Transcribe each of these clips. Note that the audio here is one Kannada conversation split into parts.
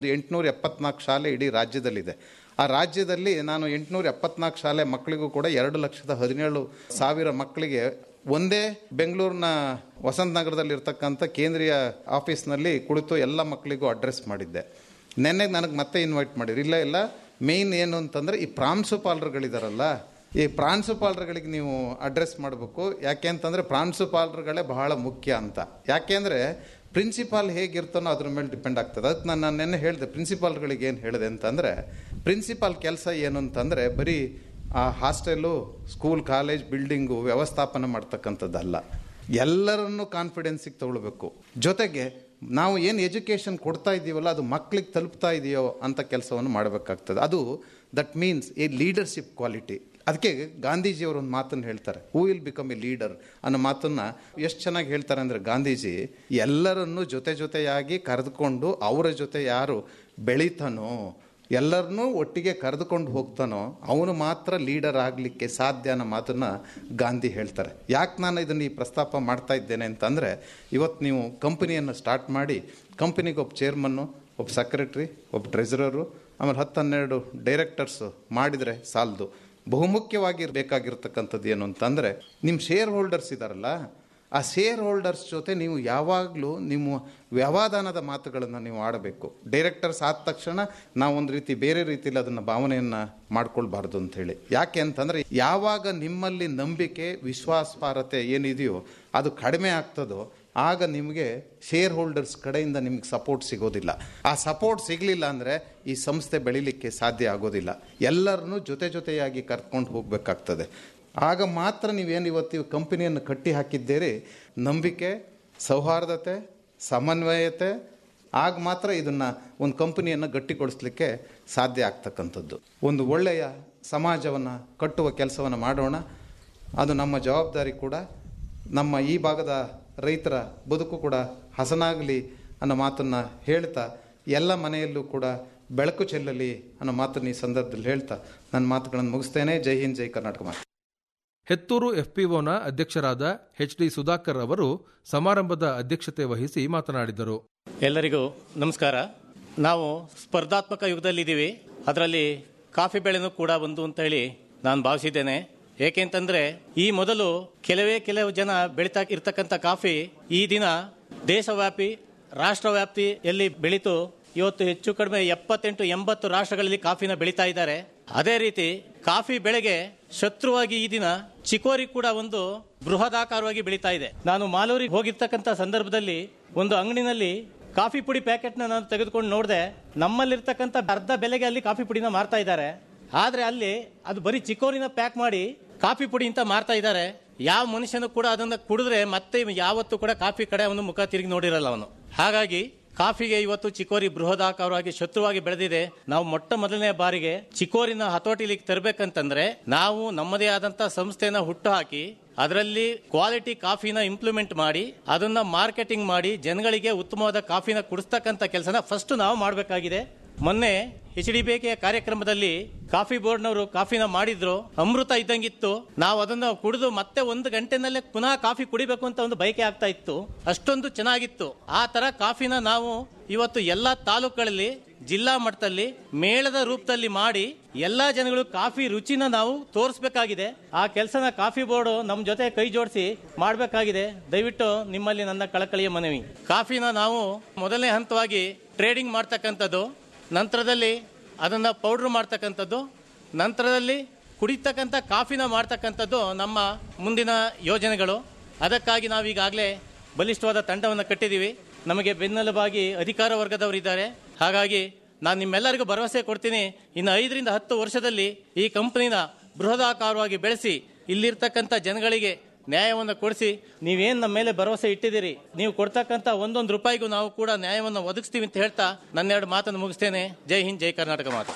ಎಂಟುನೂರ ಎಪ್ಪತ್ನಾಲ್ಕು ಶಾಲೆ ಇಡೀ ರಾಜ್ಯದಲ್ಲಿದೆ ಆ ರಾಜ್ಯದಲ್ಲಿ ನಾನು ಎಂಟುನೂರ ಎಪ್ಪತ್ನಾಲ್ಕು ಶಾಲೆ ಮಕ್ಕಳಿಗೂ ಕೂಡ ಎರಡು ಲಕ್ಷದ ಹದಿನೇಳು ಸಾವಿರ ಮಕ್ಕಳಿಗೆ ಒಂದೇ ಬೆಂಗಳೂರಿನ ವಸಂತ ನಗರದಲ್ಲಿರ್ತಕ್ಕಂಥ ಕೇಂದ್ರೀಯ ಆಫೀಸ್ನಲ್ಲಿ ಕುಳಿತು ಎಲ್ಲ ಮಕ್ಕಳಿಗೂ ಅಡ್ರೆಸ್ ಮಾಡಿದ್ದೆ ನೆನ್ನೆಗೆ ನನಗೆ ಮತ್ತೆ ಇನ್ವೈಟ್ ಮಾಡಿರಿ ಇಲ್ಲ ಇಲ್ಲ ಮೇಯ್ನ್ ಏನು ಅಂತಂದರೆ ಈ ಪ್ರಾಂಶುಪಾಲರುಗಳಿದಾರಲ್ಲ ಈ ಪ್ರಾಂಶುಪಾಲರುಗಳಿಗೆ ನೀವು ಅಡ್ರೆಸ್ ಮಾಡಬೇಕು ಯಾಕೆ ಅಂತಂದರೆ ಪ್ರಾಂಶುಪಾಲರುಗಳೇ ಬಹಳ ಮುಖ್ಯ ಅಂತ ಯಾಕೆಂದರೆ ಪ್ರಿನ್ಸಿಪಾಲ್ ಹೇಗಿರ್ತಾನೋ ಅದ್ರ ಮೇಲೆ ಡಿಪೆಂಡ್ ಆಗ್ತದೆ ಅದಕ್ಕೆ ನಾನು ನೆನ್ನೆ ಹೇಳಿದೆ ಪ್ರಿನ್ಸಿಪಾಲ್ಗಳಿಗೆ ಏನು ಹೇಳಿದೆ ಅಂತಂದರೆ ಪ್ರಿನ್ಸಿಪಾಲ್ ಕೆಲಸ ಏನು ಅಂತಂದರೆ ಬರೀ ಆ ಹಾಸ್ಟೆಲು ಸ್ಕೂಲ್ ಕಾಲೇಜ್ ಬಿಲ್ಡಿಂಗು ವ್ಯವಸ್ಥಾಪನೆ ಮಾಡ್ತಕ್ಕಂಥದ್ದಲ್ಲ ಎಲ್ಲರನ್ನೂ ಕಾನ್ಫಿಡೆನ್ಸಿಗೆ ತಗೊಳ್ಬೇಕು ಜೊತೆಗೆ ನಾವು ಏನು ಎಜುಕೇಷನ್ ಕೊಡ್ತಾ ಇದ್ದೀವಲ್ಲ ಅದು ಮಕ್ಕಳಿಗೆ ತಲುಪ್ತಾ ಇದೆಯೋ ಅಂತ ಕೆಲಸವನ್ನು ಮಾಡಬೇಕಾಗ್ತದೆ ಅದು that means a leadership quality ಅದಕ್ಕೆ ಗಾಂಧೀಜಿಯವರು ಒಂದು ಮಾತನ್ನು ಹೇಳ್ತಾರೆ who will become a leader ಅನ್ನೋ ಮಾತನ್ನು ಎಷ್ಟು ಚೆನ್ನಾಗಿ ಹೇಳ್ತಾರೆ ಅಂದರೆ ಗಾಂಧೀಜಿ ಎಲ್ಲರನ್ನೂ ಜೊತೆ ಜೊತೆಯಾಗಿ ಕರೆದುಕೊಂಡು ಅವರ ಜೊತೆ ಯಾರು ಬೆಳೀತಾನೋ ಎಲ್ಲರನ್ನೂ ಒಟ್ಟಿಗೆ ಕರೆದುಕೊಂಡು ಹೋಗ್ತಾನೋ ಅವನು ಮಾತ್ರ ಲೀಡರ್ ಆಗಲಿಕ್ಕೆ ಸಾಧ್ಯ ಅನ್ನೋ ಮಾತನ್ನು ಗಾಂಧಿ ಹೇಳ್ತಾರೆ ಯಾಕೆ ನಾನು ಇದನ್ನು ಈ ಪ್ರಸ್ತಾಪ ಮಾಡ್ತಾ ಇದ್ದೇನೆ ಅಂತಂದರೆ ಇವತ್ತು ನೀವು ಕಂಪನಿಯನ್ನು ಸ್ಟಾರ್ಟ್ ಮಾಡಿ ಕಂಪನಿಗೆ ಒಬ್ಬ ಚೇರ್ಮನ್ನು ಒಬ್ಬ ಸೆಕ್ರೆಟ್ರಿ ಒಬ್ಬ ಟ್ರೆಜರರು ಆಮೇಲೆ ಹತ್ತು ಹನ್ನೆರಡು ಡೈರೆಕ್ಟರ್ಸು ಮಾಡಿದರೆ ಸಾಲದು ಬಹುಮುಖ್ಯವಾಗಿ ಬೇಕಾಗಿರ್ತಕ್ಕಂಥದ್ದು ಏನು ಅಂತಂದರೆ ನಿಮ್ಮ ಶೇರ್ ಹೋಲ್ಡರ್ಸ್ ಇದ್ದಾರಲ್ಲ ಆ ಶೇರ್ ಹೋಲ್ಡರ್ಸ್ ಜೊತೆ ನೀವು ಯಾವಾಗಲೂ ನಿಮ್ಮ ವ್ಯವಧಾನದ ಮಾತುಗಳನ್ನು ನೀವು ಆಡಬೇಕು ಡೈರೆಕ್ಟರ್ಸ್ ಆದ ತಕ್ಷಣ ನಾವು ಒಂದು ರೀತಿ ಬೇರೆ ರೀತಿಯಲ್ಲಿ ಅದನ್ನು ಭಾವನೆಯನ್ನು ಮಾಡ್ಕೊಳ್ಬಾರ್ದು ಅಂತ ಹೇಳಿ ಯಾಕೆ ಅಂತಂದರೆ ಯಾವಾಗ ನಿಮ್ಮಲ್ಲಿ ನಂಬಿಕೆ ವಿಶ್ವಾಸಾರ್ಹತೆ ಏನಿದೆಯೋ ಅದು ಕಡಿಮೆ ಆಗ್ತದೋ ಆಗ ನಿಮಗೆ ಶೇರ್ ಹೋಲ್ಡರ್ಸ್ ಕಡೆಯಿಂದ ನಿಮ್ಗೆ ಸಪೋರ್ಟ್ ಸಿಗೋದಿಲ್ಲ ಆ ಸಪೋರ್ಟ್ ಸಿಗಲಿಲ್ಲ ಅಂದರೆ ಈ ಸಂಸ್ಥೆ ಬೆಳಿಲಿಕ್ಕೆ ಸಾಧ್ಯ ಆಗೋದಿಲ್ಲ ಎಲ್ಲರನ್ನೂ ಜೊತೆ ಜೊತೆಯಾಗಿ ಕರ್ಕೊಂಡು ಹೋಗಬೇಕಾಗ್ತದೆ ಆಗ ಮಾತ್ರ ನೀವೇನು ಇವತ್ತು ಕಂಪನಿಯನ್ನು ಕಟ್ಟಿ ಹಾಕಿದ್ದೀರಿ ನಂಬಿಕೆ ಸೌಹಾರ್ದತೆ ಸಮನ್ವಯತೆ ಆಗ ಮಾತ್ರ ಇದನ್ನು ಒಂದು ಕಂಪನಿಯನ್ನು ಗಟ್ಟಿಗೊಳಿಸ್ಲಿಕ್ಕೆ ಸಾಧ್ಯ ಆಗ್ತಕ್ಕಂಥದ್ದು ಒಂದು ಒಳ್ಳೆಯ ಸಮಾಜವನ್ನು ಕಟ್ಟುವ ಕೆಲಸವನ್ನು ಮಾಡೋಣ ಅದು ನಮ್ಮ ಜವಾಬ್ದಾರಿ ಕೂಡ ನಮ್ಮ ಈ ಭಾಗದ ರೈತರ ಬದುಕು ಕೂಡ ಹಸನಾಗಲಿ ಅನ್ನೋ ಮಾತನ್ನು ಹೇಳ್ತಾ ಎಲ್ಲ ಮನೆಯಲ್ಲೂ ಕೂಡ ಬೆಳಕು ಚೆಲ್ಲಲಿ ಅನ್ನೋ ಮಾತನ್ನು ಈ ಸಂದರ್ಭದಲ್ಲಿ ಹೇಳ್ತಾ ನನ್ನ ಮಾತುಗಳನ್ನು ಮುಗಿಸ್ತೇನೆ ಜೈ ಹಿಂದ್ ಜೈ ಕರ್ನಾಟಕ ಮಾತು ಹೆತ್ತೂರು ಎಫ್ಪಿಒನ ಅಧ್ಯಕ್ಷರಾದ ಎಚ್ ಡಿ ಸುಧಾಕರ್ ಅವರು ಸಮಾರಂಭದ ಅಧ್ಯಕ್ಷತೆ ವಹಿಸಿ ಮಾತನಾಡಿದರು ಎಲ್ಲರಿಗೂ ನಮಸ್ಕಾರ ನಾವು ಸ್ಪರ್ಧಾತ್ಮಕ ಯುಗದಲ್ಲಿದ್ದೀವಿ ಅದರಲ್ಲಿ ಕಾಫಿ ಬೆಳೆನೂ ಕೂಡ ಒಂದು ಅಂತ ಹೇಳಿ ನಾನು ಭಾವಿಸಿದ್ದೇನೆ ಏಕೆಂತಂದ್ರೆ ಈ ಮೊದಲು ಕೆಲವೇ ಕೆಲವು ಜನ ಬೆಳೀತಾ ಇರ್ತಕ್ಕಂಥ ಕಾಫಿ ಈ ದಿನ ದೇಶವ್ಯಾಪಿ ರಾಷ್ಟ್ರವ್ಯಾಪ್ತಿಯಲ್ಲಿ ಬೆಳೀತು ಇವತ್ತು ಹೆಚ್ಚು ಕಡಿಮೆ ಎಪ್ಪತ್ತೆಂಟು ಎಂಬತ್ತು ರಾಷ್ಟ್ರಗಳಲ್ಲಿ ಕಾಫಿನ ಬೆಳೀತಾ ಇದ್ದಾರೆ ಅದೇ ರೀತಿ ಕಾಫಿ ಬೆಳೆಗೆ ಶತ್ರುವಾಗಿ ಈ ದಿನ ಚಿಕೋರಿ ಕೂಡ ಒಂದು ಬೃಹದಾಕಾರವಾಗಿ ಬೆಳೀತಾ ಇದೆ ನಾನು ಮಾಲೂರಿಗೆ ಹೋಗಿರ್ತಕ್ಕಂಥ ಸಂದರ್ಭದಲ್ಲಿ ಒಂದು ಅಂಗಡಿನಲ್ಲಿ ಕಾಫಿ ಪುಡಿ ಪ್ಯಾಕೆಟ್ನ ನಾನು ತೆಗೆದುಕೊಂಡು ನೋಡಿದೆ ನಮ್ಮಲ್ಲಿರ್ತಕ್ಕಂಥ ಅರ್ಧ ಬೆಲೆಗೆ ಅಲ್ಲಿ ಕಾಫಿ ಪುಡಿನ ಮಾರ್ತಾ ಇದ್ದಾರೆ ಆದ್ರೆ ಅಲ್ಲಿ ಅದು ಬರೀ ಚಿಕೋರಿನ ಪ್ಯಾಕ್ ಮಾಡಿ ಕಾಫಿ ಪುಡಿ ಅಂತ ಮಾರ್ತಾ ಇದ್ದಾರೆ ಯಾವ ಮನುಷ್ಯನು ಕೂಡ ಅದನ್ನ ಕುಡಿದ್ರೆ ಮತ್ತೆ ಯಾವತ್ತೂ ಕೂಡ ಕಾಫಿ ಕಡೆ ಅವನು ಮುಖ ತಿರುಗಿ ನೋಡಿರಲ್ಲ ಅವನು ಹಾಗಾಗಿ ಕಾಫಿಗೆ ಇವತ್ತು ಚಿಕೋರಿ ಬೃಹದಾಕಾರವಾಗಿ ಶತ್ರುವಾಗಿ ಬೆಳೆದಿದೆ ನಾವು ಮೊಟ್ಟ ಮೊದಲನೇ ಬಾರಿಗೆ ಚಿಕೋರಿನ ಹತೋಟಿಲಿಗೆ ತರಬೇಕಂತಂದ್ರೆ ನಾವು ನಮ್ಮದೇ ಆದಂತ ಸಂಸ್ಥೆನ ಹುಟ್ಟು ಹಾಕಿ ಅದರಲ್ಲಿ ಕ್ವಾಲಿಟಿ ಕಾಫಿನ ಇಂಪ್ಲಿಮೆಂಟ್ ಮಾಡಿ ಅದನ್ನ ಮಾರ್ಕೆಟಿಂಗ್ ಮಾಡಿ ಜನಗಳಿಗೆ ಉತ್ತಮವಾದ ಕಾಫಿನ ಕುಡಿಸ್ತಕ್ಕಂಥ ಕೆಲಸನ ಫಸ್ಟ್ ನಾವು ಮಾಡಬೇಕಾಗಿದೆ ಮೊನ್ನೆ ಎಚ್ ಡಿ ಬೇಕೆಯ ಕಾರ್ಯಕ್ರಮದಲ್ಲಿ ಕಾಫಿ ಬೋರ್ಡ್ನವರು ಕಾಫಿನ ಮಾಡಿದ್ರು ಅಮೃತ ಇದ್ದಂಗಿತ್ತು ನಾವು ಅದನ್ನ ಕುಡಿದು ಮತ್ತೆ ಒಂದು ಗಂಟೆನಲ್ಲೇ ಪುನಃ ಕಾಫಿ ಕುಡಿಬೇಕು ಅಂತ ಒಂದು ಬಯಕೆ ಆಗ್ತಾ ಇತ್ತು ಅಷ್ಟೊಂದು ಚೆನ್ನಾಗಿತ್ತು ಆ ತರ ಕಾಫಿನ ನಾವು ಇವತ್ತು ಎಲ್ಲಾ ತಾಲೂಕುಗಳಲ್ಲಿ ಜಿಲ್ಲಾ ಮಟ್ಟದಲ್ಲಿ ಮೇಳದ ರೂಪದಲ್ಲಿ ಮಾಡಿ ಎಲ್ಲಾ ಜನಗಳು ಕಾಫಿ ರುಚಿನ ನಾವು ತೋರಿಸಬೇಕಾಗಿದೆ ಆ ಕೆಲಸನ ಕಾಫಿ ಬೋರ್ಡ್ ನಮ್ಮ ಜೊತೆ ಕೈ ಜೋಡಿಸಿ ಮಾಡಬೇಕಾಗಿದೆ ದಯವಿಟ್ಟು ನಿಮ್ಮಲ್ಲಿ ನನ್ನ ಕಳಕಳಿಯ ಮನವಿ ಕಾಫಿನ ನಾವು ಮೊದಲನೇ ಹಂತವಾಗಿ ಟ್ರೇಡಿಂಗ್ ಮಾಡ್ತಕ್ಕಂಥದ್ದು ನಂತರದಲ್ಲಿ ಅದನ್ನು ಪೌಡ್ರ್ ಮಾಡ್ತಕ್ಕಂಥದ್ದು ನಂತರದಲ್ಲಿ ಕುಡಿತಕ್ಕಂಥ ಕಾಫಿನ ಮಾಡ್ತಕ್ಕಂಥದ್ದು ನಮ್ಮ ಮುಂದಿನ ಯೋಜನೆಗಳು ಅದಕ್ಕಾಗಿ ನಾವೀಗಾಗಲೇ ಬಲಿಷ್ಠವಾದ ತಂಡವನ್ನು ಕಟ್ಟಿದ್ದೀವಿ ನಮಗೆ ಬೆನ್ನೆಲುಬಾಗಿ ಅಧಿಕಾರ ವರ್ಗದವರಿದ್ದಾರೆ ಹಾಗಾಗಿ ನಾನು ನಿಮ್ಮೆಲ್ಲರಿಗೂ ಭರವಸೆ ಕೊಡ್ತೀನಿ ಇನ್ನು ಐದರಿಂದ ಹತ್ತು ವರ್ಷದಲ್ಲಿ ಈ ಕಂಪನಿನ ಬೃಹದಾಕಾರವಾಗಿ ಬೆಳೆಸಿ ಇಲ್ಲಿರ್ತಕ್ಕಂಥ ಜನಗಳಿಗೆ ನ್ಯಾಯವನ್ನು ಕೊಡಿಸಿ ನೀವೇನು ನಮ್ಮ ಮೇಲೆ ಭರವಸೆ ಇಟ್ಟಿದ್ದೀರಿ ನೀವು ಕೊಡ್ತಕ್ಕಂಥ ಒಂದೊಂದು ರೂಪಾಯಿಗೂ ನಾವು ಕೂಡ ನ್ಯಾಯವನ್ನು ಒದಗಿಸ್ತೀವಿ ಅಂತ ಹೇಳ್ತಾ ನನ್ನೆರಡು ಮಾತನ್ನು ಮುಗಿಸ್ತೇನೆ ಜೈ ಹಿಂದ್ ಜೈ ಕರ್ನಾಟಕ ಮಾತು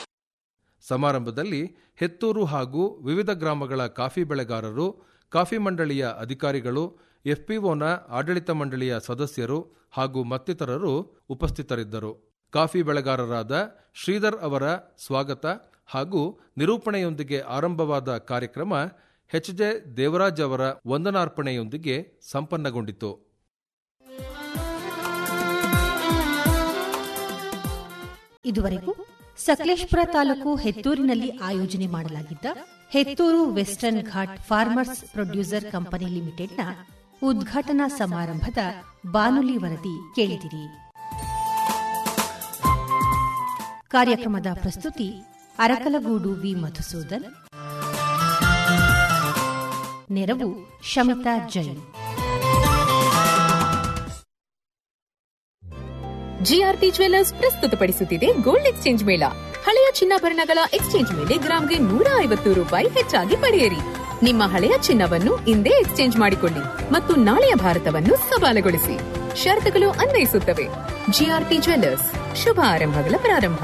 ಸಮಾರಂಭದಲ್ಲಿ ಹೆತ್ತೂರು ಹಾಗೂ ವಿವಿಧ ಗ್ರಾಮಗಳ ಕಾಫಿ ಬೆಳೆಗಾರರು ಕಾಫಿ ಮಂಡಳಿಯ ಅಧಿಕಾರಿಗಳು ಎಫ್ಪಿಒನ ಆಡಳಿತ ಮಂಡಳಿಯ ಸದಸ್ಯರು ಹಾಗೂ ಮತ್ತಿತರರು ಉಪಸ್ಥಿತರಿದ್ದರು ಕಾಫಿ ಬೆಳೆಗಾರರಾದ ಶ್ರೀಧರ್ ಅವರ ಸ್ವಾಗತ ಹಾಗೂ ನಿರೂಪಣೆಯೊಂದಿಗೆ ಆರಂಭವಾದ ಕಾರ್ಯಕ್ರಮ ಎಚ್ ಜೆ ದೇವರಾಜ್ ಅವರ ವಂದನಾರ್ಪಣೆಯೊಂದಿಗೆ ಸಂಪನ್ನಗೊಂಡಿತು ಇದುವರೆಗೂ ಸಕಲೇಶ್ಪುರ ತಾಲೂಕು ಹೆತ್ತೂರಿನಲ್ಲಿ ಆಯೋಜನೆ ಮಾಡಲಾಗಿದ್ದ Hettur western ghat farmers producer company ಲಿಮಿಟೆಡ್ನ ಉದ್ಘಾಟನಾ ಸಮಾರಂಭದ ಬಾನುಲಿ ವರದಿ ಕೇಳಿದಿರಿ ಕಾರ್ಯಕ್ರಮದ ಪ್ರಸ್ತುತಿ ಅರಕಲಗೂಡು ವಿ ಮಧುಸೂದನ್ ನೆರವು ಶಮಿತಾ ಜೈನ್ ಜಿಆರ್ಟಿ ಜ್ವೆಲ್ಲರ್ಸ್ ಪ್ರಸ್ತುತಪಡಿಸುತ್ತಿದೆ ಗೋಲ್ಡ್ ಎಕ್ಸ್ಚೇಂಜ್ ಮೇಳ ಹಳೆಯ ಚಿನ್ನಾಭರಣಗಳ ಎಕ್ಸ್ಚೇಂಜ್ ಮೇಲೆ ಗ್ರಾಂಗೆ ನೂರ ಐವತ್ತು ರೂಪಾಯಿ ಹೆಚ್ಚಾಗಿ ಪಡೆಯಿರಿ ನಿಮ್ಮ ಹಳೆಯ ಚಿನ್ನವನ್ನು ಇಂದೇ ಎಕ್ಸ್ಚೇಂಜ್ ಮಾಡಿಕೊಳ್ಳಿ ಮತ್ತು ನಾಳೆಯ ಭಾರತವನ್ನು ಸವಾಲುಗೊಳಿಸಿ ಷರತ್ತುಗಳು ಅನ್ವಯಿಸುತ್ತವೆ ಜಿಆರ್ಟಿ ಜ್ವೆಲ್ಲರ್ಸ್ ಶುಭ ಆರಂಭಗಳ ಪ್ರಾರಂಭ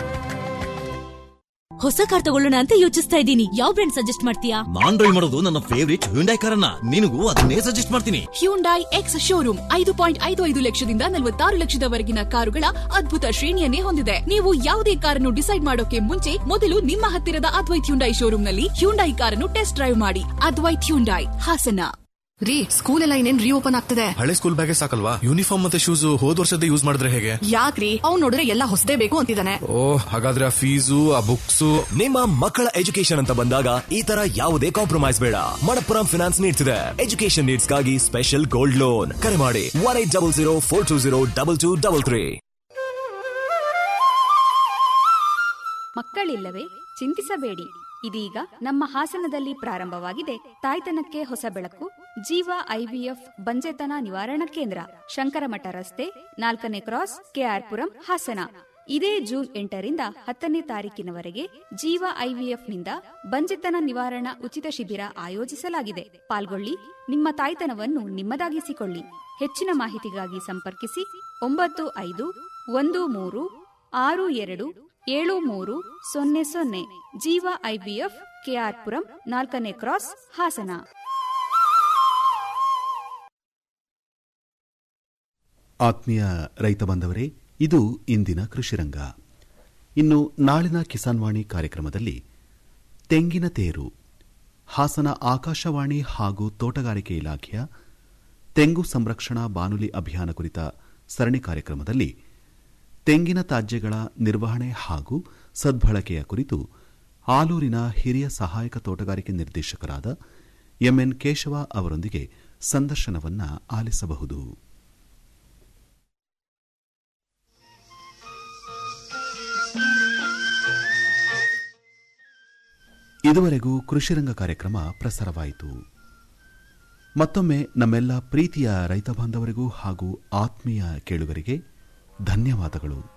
ಹೊಸ ಕಾರ್ ತಗೊಳ್ಳೋಣ ಅಂತ ಯೋಚಿಸ್ತಾ ಇದ್ದೀನಿ ಯಾವ ಬ್ರ್ಯಾಂಡ್ ಸಜೆಸ್ಟ್ ಮಾಡ್ತೀಯಾ ನಾನ್ ಡ್ರೈವ್ ಮಾಡೋದು ನನ್ನ ಫೇವರಿಟ್ ಹ್ಯುಂಡೈ ಕಾರನ್ನ ನಿನಗೂ ಅದನ್ನೇ ಸಜೆಸ್ಟ್ ಮಾಡ್ತೀನಿ ಹ್ಯುಂಡೈ ಎಕ್ಸ್ ಶೋರೂಮ್ ಐದು ಪಾಯಿಂಟ್ ಐದು ಐದು ಲಕ್ಷದಿಂದ ನಲವತ್ತಾರು ಲಕ್ಷದವರೆಗಿನ ಕಾರುಗಳ ಅದ್ಭುತ ಶ್ರೇಣಿಯನ್ನೇ ಹೊಂದಿದೆ ನೀವು ಯಾವುದೇ ಕಾರನ್ನು ಡಿಸೈಡ್ ಮಾಡೋಕೆ ಮುಂಚೆ ಮೊದಲು ನಿಮ್ಮ ಹತ್ತಿರದ ಅದ್ವೈತ್ ಹ್ಯುಂಡೈ ಶೋರೂಮ್ನಲ್ಲಿ ಹ್ಯುಂಡೈ ಕಾರನ್ನು ಟೆಸ್ಟ್ ಡ್ರೈವ್ ಮಾಡಿ ಅದ್ವೈತ್ ಹ್ಯುಂಡೈ ಹಾಸನ ರೀ ಸ್ಕೂಲ್ ಎಲ್ಲ ಇನ್ನೇನ್ ರೀಓಪನ್ ಆಗ್ತದೆ ಹಳೆ ಸ್ಕೂಲ್ ಬ್ಯಾಗೆ ಸಾಕಲ್ವಾ ಯೂನಿಫಾರ್ಮ್ ಮತ್ತೆ ಶೂಸ್ ಹೋದ್ ವರ್ಷದ ಯೂಸ್ ಮಾಡಿದ್ರೆ ಹೇಗೆ ಯಾಕ್ರಿ ಅವ್ನ್ ನೋಡಿದ್ರೆ ಎಲ್ಲ ಹೊಸದೇ ಬೇಕು ಅಂತಿದ್ದಾನೆ ಓ ಹಾಗಾದ್ರೆ ಆ ಫೀಸು ಆ ಬುಕ್ಸ್ ನಿಮ್ಮ ಮಕ್ಕಳ ಎಜುಕೇಶನ್ ಅಂತ ಬಂದಾಗ ಈ ತರ ಯಾವುದೇ ಕಾಂಪ್ರಮೈಸ್ ಬೇಡ ಮಣಪ್ಪುರಂ ಫಿನಾನ್ಸ್ ನೀಡ್ಸ್ ಇದೆ ಎಜುಕೇಶನ್ ನೀಡ್ಸ್ ಗಾಗಿ ಸ್ಪೆಷಲ್ ಗೋಲ್ಡ್ ಲೋನ್ ಕರೆ ಮಾಡಿ one eight double zero four two zero double two double three ಮಕ್ಕಳಿಲ್ಲವೇ ಚಿಂತಿಸಬೇಡಿ ಇದೀಗ ನಮ್ಮ ಹಾಸನದಲ್ಲಿ ಪ್ರಾರಂಭವಾಗಿದೆ ತಾಯ್ತನಕ್ಕೆ ಹೊಸ ಬೆಳಕು ಜೀವ ಐವಿಎಫ್ ಬಂಜೆತನ ನಿವಾರಣಾ ಕೇಂದ್ರ ಶಂಕರಮಠ ರಸ್ತೆ ನಾಲ್ಕನೇ ಕ್ರಾಸ್ ಕೆಆರ್ಪುರಂ ಹಾಸನ ಇದೇ ಜೂನ್ ಎಂಟರಿಂದ ಹತ್ತನೇ ತಾರೀಕಿನವರೆಗೆ ಜೀವ ಐವಿಎಫ್ನಿಂದ ಬಂಜೆತನ ನಿವಾರಣಾ ಉಚಿತ ಶಿಬಿರ ಆಯೋಜಿಸಲಾಗಿದೆ ಪಾಲ್ಗೊಳ್ಳಿ ನಿಮ್ಮ ತಾಯ್ತನವನ್ನು ನಿಮ್ಮದಾಗಿಸಿಕೊಳ್ಳಿ ಹೆಚ್ಚಿನ ಮಾಹಿತಿಗಾಗಿ ಸಂಪರ್ಕಿಸಿ ಒಂಬತ್ತು ಐದು ಒಂದು ಮೂರು ಆರು ಎರಡು ಏಳು ಮೂರು ಸೊನ್ನೆ ಸೊನ್ನೆ ಜೀವ ಐಬಿಎಫ್ ಕೆಆರ್ಪುರಂ ನಾಲ್ಕನೇ ಕ್ರಾಸ್ ಹಾಸನ ಆತ್ಮೀಯ ರೈತ ಬಾಂಧವರೇ ಇದು ಇಂದಿನ ಕೃಷಿರಂಗ ಇನ್ನು ನಾಳಿನ ಕಿಸಾನ್ವಾಣಿ ಕಾರ್ಯಕ್ರಮದಲ್ಲಿ ತೆಂಗಿನ ತೇರು ಹಾಸನ ಆಕಾಶವಾಣಿ ಹಾಗೂ ತೋಟಗಾರಿಕೆ ಇಲಾಖೆಯ ತೆಂಗು ಸಂರಕ್ಷಣಾ ಬಾನುಲಿ ಅಭಿಯಾನ ಕುರಿತ ಸರಣಿ ಕಾರ್ಯಕ್ರಮದಲ್ಲಿ ತೆಂಗಿನ ತ್ಯಾಜ್ಯಗಳ ನಿರ್ವಹಣೆ ಹಾಗೂ ಸದ್ಬಳಕೆಯ ಕುರಿತು ಆಲೂರಿನ ಹಿರಿಯ ಸಹಾಯಕ ತೋಟಗಾರಿಕೆ ನಿರ್ದೇಶಕರಾದ ಎಂಎನ್ ಕೇಶವ ಅವರೊಂದಿಗೆ ಸಂದರ್ಶನವನ್ನ ಆಲಿಸಬಹುದು ಇದುವರೆಗೂ ಕೃಷಿರಂಗ ಕಾರ್ಯಕ್ರಮ ಪ್ರಸಾರವಾಯಿತು ಮತ್ತೊಮ್ಮೆ ನಮ್ಮೆಲ್ಲ ಪ್ರೀತಿಯ ರೈತ ಬಾಂಧವರಿಗೂ ಹಾಗೂ ಆತ್ಮೀಯ ಕೇಳುಗರಿಗೆ ಧನ್ಯವಾದಗಳು